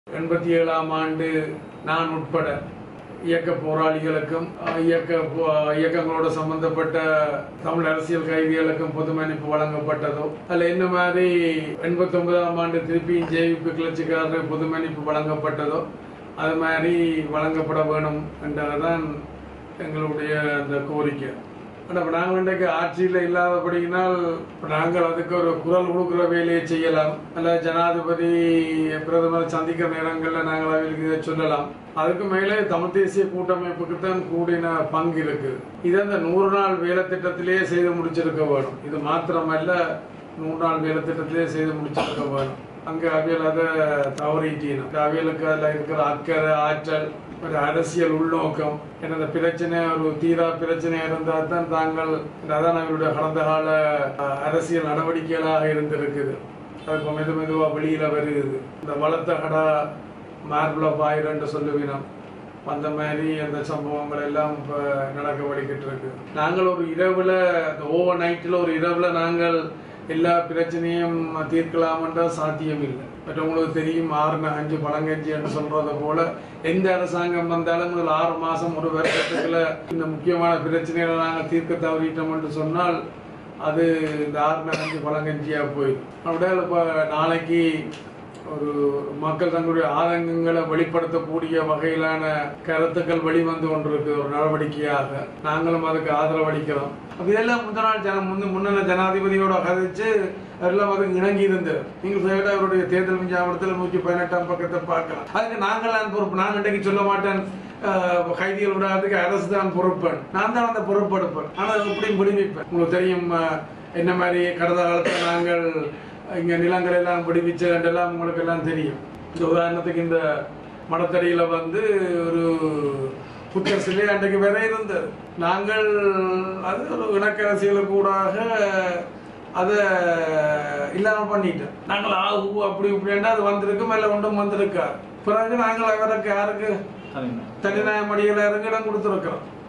எண்பத்தி ஏழாம் ஆண்டு நான் உட்பட இயக்க போராளிகளுக்கும் அஹ், இயக்க போ- இயக்கங்களோட சம்பந்தப்பட்ட தமிழ் அரசியல் கைதிகளுக்கும் பொது மன்னிப்பு வழங்கப்பட்டதோ அல்ல என்ன மாதிரி எண்பத்தி ஒன்பதாம் ஆண்டு திருப்பியும் ஜேவிபி கிளர்ச்சிக்காரர் பொது மன்னிப்பு வழங்கப்பட்டதோ அது மாதிரி வழங்கப்பட வேணும் என்றதான் எங்களுடைய அந்த கோரிக்கை ஆனால் இப்போ நாங்கள் இன்றைக்கு ஆட்சியில் இல்லாதபடியினால் இப்ப நாங்கள் அதுக்கு ஒரு குரல் கொடுக்குற வேலையை செய்யலாம் அல்ல ஜனாதிபதி பிரதமர் சந்திக்கிற நேரங்களில் நாங்கள் அவர்களுக்கு இதை சொல்லலாம் அதுக்கு மேலே தமிழ் தேசிய கூட்டமைப்புக்கு தான் கூடின பங்கு இருக்குது இது அந்த நூறு நாள் வேலை திட்டத்திலேயே செய்து முடிச்சிருக்க வேணும் இது மாத்திரமல்ல நூறு நாள் வேலை திட்டத்திலேயே செய்து முடிச்சிருக்க வேணும் அங்கே அவியல் அதை தவறிட்டீனும் அவியலுக்கு அதில் இருக்கிற அக்கறை ஆற்றல் ஒரு அரசியல் உள்நோக்கம் எனது பிரச்சனை ஒரு தீரா பிரச்சனை இருந்தால் தான் தாங்கள் அதான் அவருடைய கடந்த கால அஹ், அரசியல் நடவடிக்கைகளாக இருந்திருக்குது அது இப்போ மெது மெதுவாக வெளியில வருகிறது இந்த வளர்த்த கடா மார்பிள பாயிரன்னு சொல்லுவினோம் அந்த மாதிரி அந்த சம்பவங்கள் எல்லாம் இப்போ நடக்க வழிக்கிட்டு இருக்கு நாங்கள் ஒரு இரவுல ஓவர் நைட்டில் ஒரு இரவுல நாங்கள் எல்லா பிரச்சனையும் தீர்க்கலாம்ன்ற சாத்தியம் இல்லை பட் உங்களுக்கு தெரியும் ஆறு அஞ்சு பழங்கஞ்சி என்று சொல்றத போல எந்த அரசாங்கம் வந்தாலும் முதல் ஆறு மாசம் ஒரு வருஷத்துக்குள்ள இந்த முக்கியமான பிரச்சனைகளை நாங்கள் தீர்க்க தவறிட்டோம் என்று சொன்னால் அது இந்த ஆறு அஞ்சு பழங்கஞ்சியா போயிடும் அப்படியே இப்போ நாளைக்கு ஒரு மக்கள் தங்களுடைய ஆதங்கங்களை வெளிப்படுத்தக்கூடிய வகையிலான கருத்துக்கள் வெளிவந்து கொண்டிருக்கு ஒரு நடவடிக்கையாக நாங்களும் அதுக்கு ஆதரவு அளிக்கிறோம் அப்ப இதெல்லாம் முந்த நாள் ஜன முன்ன முன்ன ஜனாதிபதியோட கதைச்சு எல்லாம் அதுக்கு இணங்கி இருந்தது நீங்கள் சொல்லிட்டு அவருடைய தேர்தல் விஞ்ஞாபனத்தில் நூற்றி பதினெட்டாம் பக்கத்தை பார்க்கலாம் அதுக்கு நாங்கள் தான் பொறுப்பு நான் இன்றைக்கு சொல்ல மாட்டேன் அஹ், கைதிகள் விடாததுக்கு அரசு தான் பொறுப்பேன் நான் தான் அந்த பொறுப்பெடுப்பேன் ஆனால் எப்படியும் விடுவிப்பேன் உங்களுக்கு தெரியும் அஹ், என்ன மாதிரி கடந்த காலத்தில் நாங்கள் இங்க நிலங்கள் எல்லாம் விடுவிச்சதெல்லாம் உங்களுக்கு எல்லாம் தெரியும் இந்த உதாரணத்துக்கு இந்த மடத்தடியில வந்து ஒரு புத்தர் சிலை அன்றைக்கு வேற இருந்தது நாங்கள் அது ஒரு இணக்கரசியலுக்கு கூடாக அதை இல்லாம பண்ணிட்டோம் நாங்கள் ஆ ஊ அப்படி இப்படின்னா அது வந்திருக்கு மேல ஒன்றும் வந்திருக்கா பிறகு நாங்கள் அவருக்கு யாருக்கு தனிநாய மடியில் இறங்க இடம் கொடுத்துருக்கிறோம்